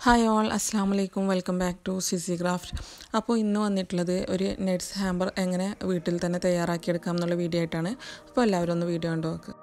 hi all അസ്സാം വലൈക്കും welcome back to CC craft അപ്പോൾ ഇന്ന് വന്നിട്ടുള്ളത് ഒരു നെറ്റ്സ് ഹാമ്പർ എങ്ങനെ വീട്ടിൽ തന്നെ തയ്യാറാക്കിയെടുക്കാം എന്നുള്ള വീഡിയോ ആയിട്ടാണ് അപ്പോൾ എല്ലാവരും ഒന്ന് വീഡിയോ കണ്ടു നോക്കുക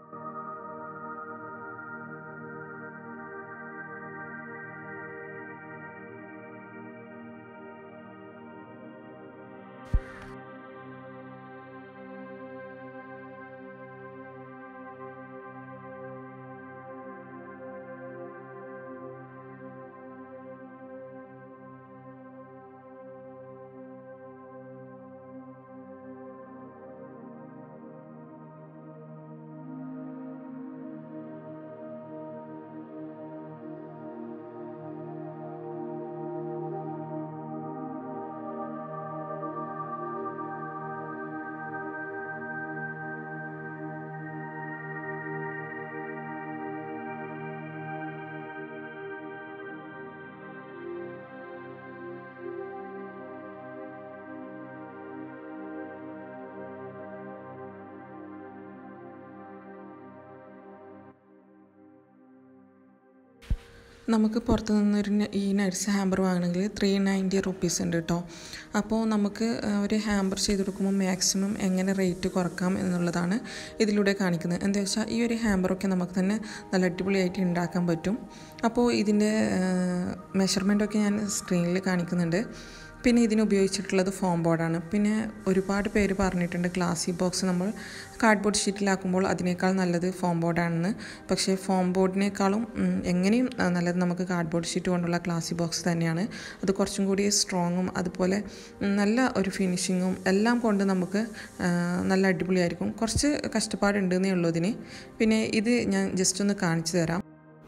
നമുക്ക് പുറത്ത് നിന്നൊരു ന- ഈ നട്സ് ഹാമ്പർ വാങ്ങണമെങ്കിൽ ത്രീ നയൻറ്റി റുപ്പീസ് ഉണ്ട് കേട്ടോ അപ്പോൾ നമുക്ക് ആ, ഒരു ഹാമ്പർ ചെയ്ത് കൊടുക്കുമ്പോൾ മാക്സിമം എങ്ങനെ റേറ്റ് കുറക്കാം എന്നുള്ളതാണ് ഇതിലൂടെ കാണിക്കുന്നത് എന്താ വെച്ചാൽ ഈ ഒരു ഹാമ്പറൊക്കെ നമുക്ക് തന്നെ നല്ല അടിപൊളിയായിട്ട് ഉണ്ടാക്കാൻ പറ്റും അപ്പോൾ ഇതിൻ്റെ മെഷർമെൻറ്റൊക്കെ ഞാൻ സ്ക്രീനിൽ കാണിക്കുന്നുണ്ട് പിന്നെ ഇതിന് ഉപയോഗിച്ചിട്ടുള്ളത് ഫോം ബോർഡാണ് പിന്നെ ഒരുപാട് പേര് പറഞ്ഞിട്ടുണ്ട് ഗ്ലാസി ബോക്സ് നമ്മൾ കാർഡ്ബോർഡ് ഷീറ്റിലാക്കുമ്പോൾ അതിനേക്കാൾ നല്ലത് ഫോം ബോർഡാണെന്ന് പക്ഷേ ഫോം ബോർഡിനേക്കാളും ഉം, എങ്ങനെയും ആ, നല്ലത് നമുക്ക് കാർഡ്ബോർഡ് ഷീറ്റ് കൊണ്ടുള്ള ഗ്ലാസി ബോക്സ് തന്നെയാണ് അത് കുറച്ചും കൂടി സ്ട്രോങ്ങും അതുപോലെ ഉം, നല്ല ഒരു ഫിനിഷിങ്ങും എല്ലാം കൊണ്ട് നമുക്ക് ആ, നല്ല അടിപൊളിയായിരിക്കും കുറച്ച് കഷ്ടപ്പാടുണ്ട് എന്നേ ഉള്ളൂ ഇതിന് പിന്നെ ഇത് ഞാൻ ജസ്റ്റ് ഒന്ന് കാണിച്ചു തരാം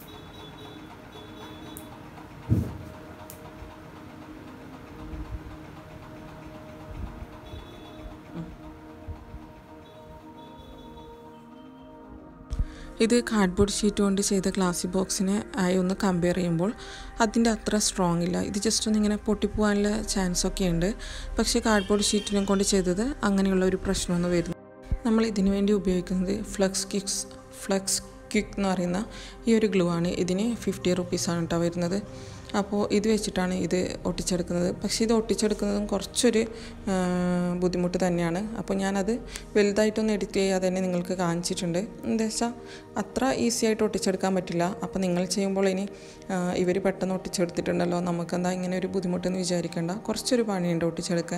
ഇത് കാർഡ്ബോർഡ് ഷീറ്റ് കൊണ്ട് ചെയ്ത ഗ്ലാസി ബോക്സിനെ ആയി ഒന്ന് കമ്പയർ ചെയ്യുമ്പോൾ അതിൻ്റെ അത്ര സ്ട്രോങ് ഇല്ല ഇത് ജസ്റ്റ് ഒന്ന് ഇങ്ങനെ പൊട്ടിപ്പോകാനുള്ള ചാൻസ് ഒക്കെ ഉണ്ട് പക്ഷേ കാർഡ്ബോർഡ് ഷീറ്റിനെ കൊണ്ട് ചെയ്തത് അങ്ങനെയുള്ള ഒരു പ്രശ്നമൊന്നും വരുന്നു നമ്മൾ ഇതിനു വേണ്ടി ഉപയോഗിക്കുന്നത് ഫ്ലക്സ് കിക്സ് ഫ്ലക്സ് ക്വിക്ക് എന്ന് പറയുന്ന ഈ ഒരു ഗ്ലൂ ആണ് ഇതിന് ഫിഫ്റ്റി റുപ്പീസാണ് കേട്ടോ വരുന്നത് അപ്പോൾ ഇത് വെച്ചിട്ടാണ് ഇത് ഒട്ടിച്ചെടുക്കുന്നത് പക്ഷേ ഇത് ഒട്ടിച്ചെടുക്കുന്നതും കുറച്ചൊരു ആ, ബുദ്ധിമുട്ട് തന്നെയാണ് അപ്പോൾ ഞാനത് വലുതായിട്ടൊന്നും എഡിറ്റ് ചെയ്യാതെ തന്നെ നിങ്ങൾക്ക് കാണിച്ചിട്ടുണ്ട് എന്താ വെച്ചാൽ അത്ര ഈസി ആയിട്ട് ഒട്ടിച്ചെടുക്കാൻ പറ്റില്ല അപ്പോൾ നിങ്ങൾ ചെയ്യുമ്പോൾ ഇനി ഇവർ പെട്ടെന്ന് ഒട്ടിച്ചെടുത്തിട്ടുണ്ടല്ലോ നമുക്കെന്താ ഇങ്ങനെ ഒരു ബുദ്ധിമുട്ടെന്ന് വിചാരിക്കേണ്ട കുറച്ചൊരു പണിയുണ്ട് ഒട്ടിച്ചെടുക്കാൻ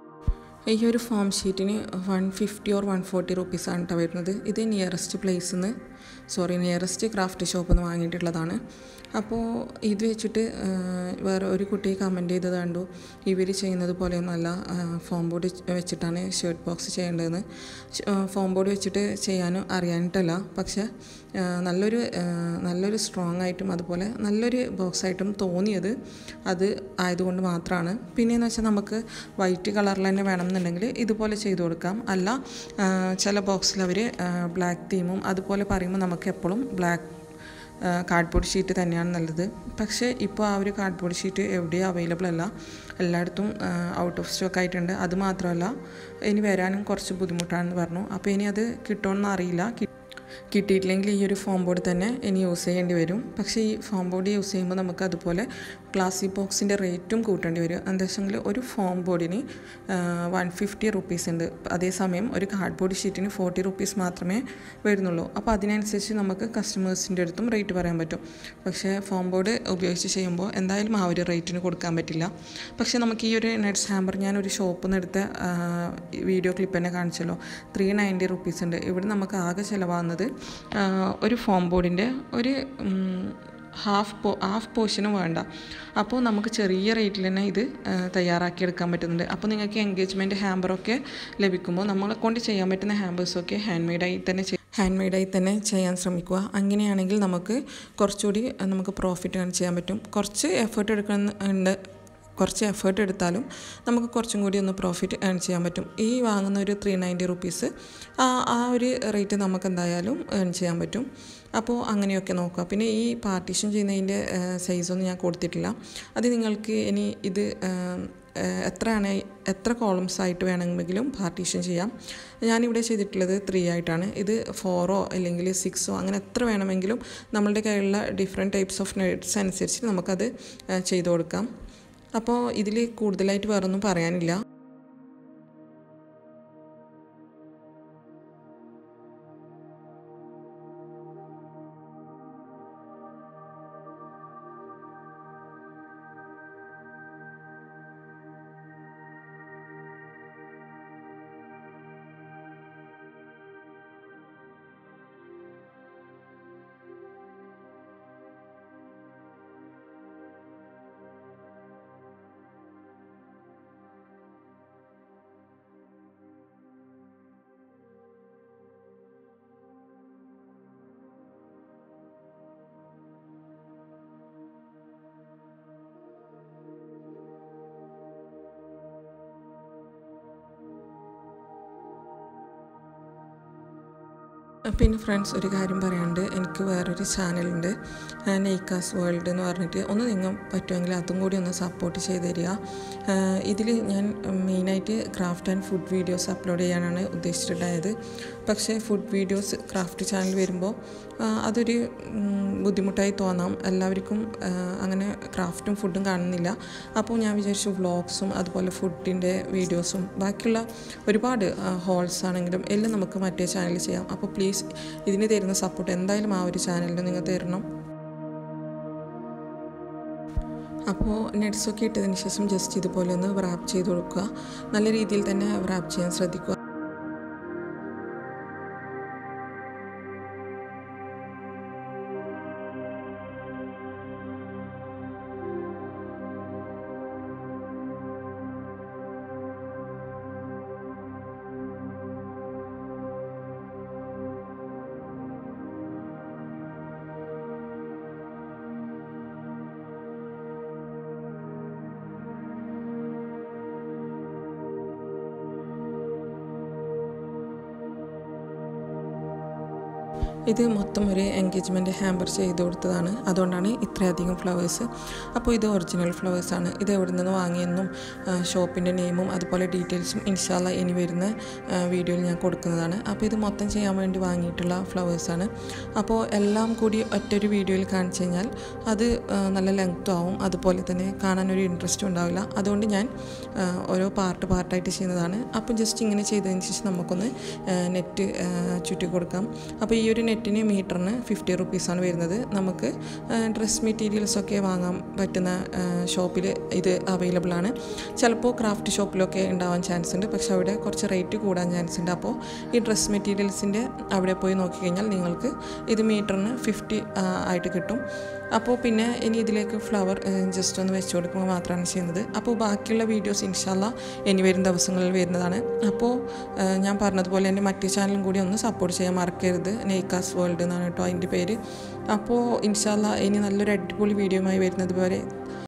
ഈ ഒരു ഫോം ഷീറ്റിന് one fifty or one forty റുപ്പീസാണ് കേട്ടോ വരുന്നത് ഇത് നിയറസ്റ്റ് പ്ലേസിൽ നിന്ന് സോറി നിയറസ്റ്റ് ക്രാഫ്റ്റ് ഷോപ്പിൽ നിന്ന് വാങ്ങിയിട്ടുള്ളതാണ് അപ്പോൾ ഇത് വെച്ചിട്ട് ആ, വേറെ ഒരു കുട്ടി കമൻറ്റ് ചെയ്തത് കണ്ടു ഇവർ ചെയ്യുന്നത് പോലെയൊന്നുമല്ല ഫോം ബോർഡ് വെച്ചിട്ടാണ് ഷർട്ട് ബോക്സ് ചെയ്യേണ്ടതെന്ന് ഫോം ബോർഡ് വെച്ചിട്ട് ചെയ്യാനും അറിയാനിട്ടല്ല പക്ഷേ ആ, നല്ലൊരു ആ, നല്ലൊരു സ്ട്രോങ് ആയിട്ടും അതുപോലെ നല്ലൊരു ബോക്സ് ആയിട്ടും തോന്നിയത് അത് ആയതുകൊണ്ട് മാത്രമാണ് പിന്നെയെന്ന് വെച്ചാൽ നമുക്ക് വൈറ്റ് കളറിൽ തന്നെ വേണമെന്നുണ്ടെങ്കിൽ ഇതുപോലെ ചെയ്തു കൊടുക്കാം അല്ല ആ, ചില ബോക്സിൽ അവർ ബ്ലാക്ക് തീമും അതുപോലെ പറയുമ്പോൾ നമുക്ക് എപ്പോഴും ബ്ലാക്ക് കാർഡ്ബോർഡ് ഷീറ്റ് തന്നെയാണ് നല്ലത് പക്ഷേ ഇപ്പോൾ ആ ഒരു കാർഡ്ബോർഡ് ഷീറ്റ് എവിടെയും അവൈലബിൾ അല്ല എല്ലായിടത്തും ഔട്ട് ഓഫ് സ്റ്റോക്ക് ആയിട്ടുണ്ട് അത് മാത്രമല്ല ഇനി വരാനും കുറച്ച് ബുദ്ധിമുട്ടാണെന്ന് പറഞ്ഞു അപ്പോൾ ഇനി അത് കിട്ടുമെന്ന് അറിയില്ല കി- കിട്ടിയിട്ടില്ലെങ്കിൽ ഈ ഒരു ഫോം ബോർഡ് തന്നെ ഇനി യൂസ് ചെയ്യേണ്ടി വരും പക്ഷേ ഈ ഫോം ബോർഡ് യൂസ് ചെയ്യുമ്പോൾ നമുക്ക് അതുപോലെ ഗ്ലാസി ബോക്സിൻ്റെ റേറ്റും കൂട്ടേണ്ടി വരും എന്താ വെച്ചെങ്കിൽ ഒരു ഫോം ബോർഡിന് വൺ ഫിഫ്റ്റി റുപ്പീസ് ഉണ്ട് അതേസമയം ഒരു കാർഡ്ബോർഡ് ഷീറ്റിന് ഫോർട്ടി റുപ്പീസ് മാത്രമേ വരുന്നുള്ളൂ അപ്പോൾ അതിനനുസരിച്ച് നമുക്ക് കസ്റ്റമേഴ്സിൻ്റെ അടുത്തും റേറ്റ് പറയാൻ പറ്റും പക്ഷേ ഫോം ബോർഡ് ഉപയോഗിച്ച് ചെയ്യുമ്പോൾ എന്തായാലും ആ ഒരു റേറ്റിന് കൊടുക്കാൻ പറ്റില്ല പക്ഷേ നമുക്ക് ഈ ഒരു നെറ്റ്സ് ഹാമ്പർ ഞാൻ ഒരു ഷോപ്പിൽ നിന്ന് എടുത്ത ആ, വീഡിയോ ക്ലിപ്പ് തന്നെ കാണിച്ചല്ലോ ത്രീ നയൻറ്റി റുപ്പീസ് ഉണ്ട് ഇവിടെ നമുക്ക് ആകെ ചിലവാകുന്നത് ആ, ഒരു ഫോം ബോർഡിൻ്റെ ഒരു ഉം, ഹാഫ് പോ ഹാഫ് പോർഷനും വേണ്ട അപ്പോൾ നമുക്ക് ചെറിയ റേറ്റിൽ തന്നെ ഇത് ആ, തയ്യാറാക്കിയെടുക്കാൻ പറ്റുന്നുണ്ട് അപ്പോൾ നിങ്ങൾക്ക് എൻഗേജ്മെൻറ്റ് ഹാമ്പറൊക്കെ ലഭിക്കുമ്പോൾ നമ്മളെ കൊണ്ട് ചെയ്യാൻ പറ്റുന്ന ഹാമ്പേഴ്സൊക്കെ ഹാൻഡ് മെയ്ഡായി തന്നെ ചെയ്യും ഹാൻഡ് മെയ്ഡായി തന്നെ ചെയ്യാൻ ശ്രമിക്കുക അങ്ങനെയാണെങ്കിൽ നമുക്ക് കുറച്ചുകൂടി ആ, നമുക്ക് പ്രോഫിറ്റ് ഏൺ ചെയ്യാൻ പറ്റും കുറച്ച് എഫേർട്ട് എടുക്കുന്നുണ്ട് കുറച്ച് എഫേർട്ട് എടുത്താലും നമുക്ക് കുറച്ചും കൂടി ഒന്ന് പ്രോഫിറ്റ് ഏൺ ചെയ്യാൻ പറ്റും ഈ വാങ്ങുന്ന ഒരു ത്രീ നയൻറ്റി റുപ്പീസ് ആ ആ ഒരു റേറ്റ് നമുക്ക് എന്തായാലും ഏൺ ചെയ്യാൻ പറ്റും അപ്പോൾ അങ്ങനെയൊക്കെ നോക്കുക പിന്നെ ഈ പാർട്ടീഷൻ ചെയ്യുന്നതിൻ്റെ സൈസൊന്നും ഞാൻ കൊടുത്തിട്ടില്ല അത് നിങ്ങൾക്ക് ഇനി ഇത് എത്രയാണ് എത്ര കോളംസ് ആയിട്ട് വേണമെങ്കിലും പാർട്ടീഷൻ ചെയ്യാം ഞാനിവിടെ ചെയ്തിട്ടുള്ളത് ത്രീ ആയിട്ടാണ് ഇത് ഫോറോ അല്ലെങ്കിൽ സിക്സോ അങ്ങനെ എത്ര വേണമെങ്കിലും നമ്മളുടെ കയ്യിലുള്ള ഡിഫറെൻറ്റ് ടൈപ്സ് ഓഫ് നെറ്റ്സ് അനുസരിച്ച് നമുക്കത് ചെയ്ത് കൊടുക്കാം അപ്പോൾ ഇതിൽ കൂടുതലായിട്ട് വേറൊന്നും പറയാനില്ല പിന്നെ ഫ്രണ്ട്സ് ഒരു കാര്യം പറയാണ്ട് എനിക്ക് വേറൊരു ചാനലുണ്ട് നെയ്ക്കാസ് വേൾഡ് എന്ന് പറഞ്ഞിട്ട് ഒന്ന് നിങ്ങൾ പറ്റുമെങ്കിൽ അതും കൂടി ഒന്ന് സപ്പോർട്ട് ചെയ്ത് തരിക ഇതിൽ ഞാൻ മെയിനായിട്ട് craft and food videos upload ചെയ്യാനാണ് ഉദ്ദേശിച്ചിട്ടുണ്ടായത് പക്ഷേ ഫുഡ് വീഡിയോസ് ക്രാഫ്റ്റ് ചാനൽ വരുമ്പോൾ അതൊരു ബുദ്ധിമുട്ടായി തോന്നാം എല്ലാവർക്കും അങ്ങനെ ക്രാഫ്റ്റും ഫുഡും കാണുന്നില്ല അപ്പോൾ ഞാൻ വിചാരിച്ചു വ്ളോഗ്സും അതുപോലെ ഫുഡിൻ്റെ വീഡിയോസും ബാക്കിയുള്ള ഒരുപാട് ഹോൾസ് ആണെങ്കിലും എല്ലാം നമുക്ക് മറ്റേ ചാനലിൽ ചെയ്യാം അപ്പോൾ പ്ലീസ് ഇതിന് തരുന്ന സപ്പോർട്ട് എന്തായാലും ആ ഒരു ചാനലിൽ നിങ്ങൾ തരണം അപ്പോൾ നെറ്റ്സൊക്കെ ഇട്ടതിന് ശേഷം ജസ്റ്റ് ഇതുപോലെ ഒന്ന് റാപ്പ് ചെയ്ത് കൊടുക്കുക നല്ല രീതിയിൽ തന്നെ റാപ്പ് ചെയ്യാൻ ശ്രദ്ധിക്കുക ഇത് മൊത്തം ഒരു എൻഗേജ്മെൻറ്റ് ഹാമ്പർ ചെയ്ത് കൊടുത്തതാണ് അതുകൊണ്ടാണ് ഇത്രയധികം ഫ്ലവേഴ്സ് അപ്പോൾ ഇത് ഒറിജിനൽ ഫ്ലവേഴ്സാണ് ഇത് എവിടെ നിന്ന് വാങ്ങിയെന്നും ഷോപ്പിൻ്റെ നെയിമും അതുപോലെ ഡീറ്റെയിൽസും ഇൻഷാല്ല ഇനി വരുന്ന വീഡിയോയിൽ ഞാൻ കൊടുക്കുന്നതാണ് അപ്പോൾ ഇത് മൊത്തം ചെയ്യാൻ വേണ്ടി വാങ്ങിയിട്ടുള്ള ഫ്ലവേഴ്സാണ് അപ്പോൾ എല്ലാം കൂടി ഒറ്റൊരു വീഡിയോയിൽ കാണിച്ചു കഴിഞ്ഞാൽ അത് നല്ല ലെങ്ത്തും ആവും അതുപോലെ തന്നെ കാണാനൊരു ഇൻട്രസ്റ്റും ഉണ്ടാവില്ല അതുകൊണ്ട് ഞാൻ ഓരോ പാർട്ട് പാർട്ടായിട്ട് ചെയ്യുന്നതാണ് അപ്പോൾ ജസ്റ്റ് ഇങ്ങനെ ചെയ്തതിന് ശേഷം നമുക്കൊന്ന് നെറ്റ് ചുറ്റി കൊടുക്കാം അപ്പോൾ ഈ ഒരു നെറ്റിന് മീറ്ററിന് ഫിഫ്റ്റി റുപ്പീസാണ് വരുന്നത് നമുക്ക് ഡ്രസ് മെറ്റീരിയൽസൊക്കെ വാങ്ങാൻ പറ്റുന്ന ഷോപ്പിൽ ഇത് അവൈലബിൾ ആണ് ചിലപ്പോൾ ക്രാഫ്റ്റ് ഷോപ്പിലൊക്കെ ഉണ്ടാവാൻ ചാൻസ് ഉണ്ട് പക്ഷെ അവിടെ കുറച്ച് റേറ്റ് കൂടാൻ ചാൻസ് ഉണ്ട് അപ്പോൾ ഈ ഡ്രസ് മെറ്റീരിയൽസിൻ്റെ അവിടെ പോയി നോക്കിക്കഴിഞ്ഞാൽ നിങ്ങൾക്ക് ഇത് മീറ്ററിന് ഫിഫ്റ്റി ആയിട്ട് കിട്ടും അപ്പോൾ പിന്നെ ഇനി ഇതിലേക്ക് ഫ്ലവർ ജസ്റ്റ് ഒന്ന് വെച്ച് കൊടുക്കുക മാത്രമാണ് ചെയ്യുന്നത് അപ്പോൾ ബാക്കിയുള്ള വീഡിയോസ് ഇൻഷാല്ല ഇനി വരും ദിവസങ്ങളിൽ വരുന്നതാണ് അപ്പോൾ ഞാൻ പറഞ്ഞതുപോലെ എൻ്റെ മറ്റു ചാനലും കൂടി ഒന്ന് സപ്പോർട്ട് ചെയ്യാൻ മറക്കരുത് നെയ്ക്കാസ് വേൾഡ് എന്നാണ് കേട്ടോ അതിൻ്റെ പേര് അപ്പോൾ ഇൻഷാല്ല ഇനി നല്ലൊരു അടിപൊളി വീഡിയോയുമായി വരുന്നത് വരെ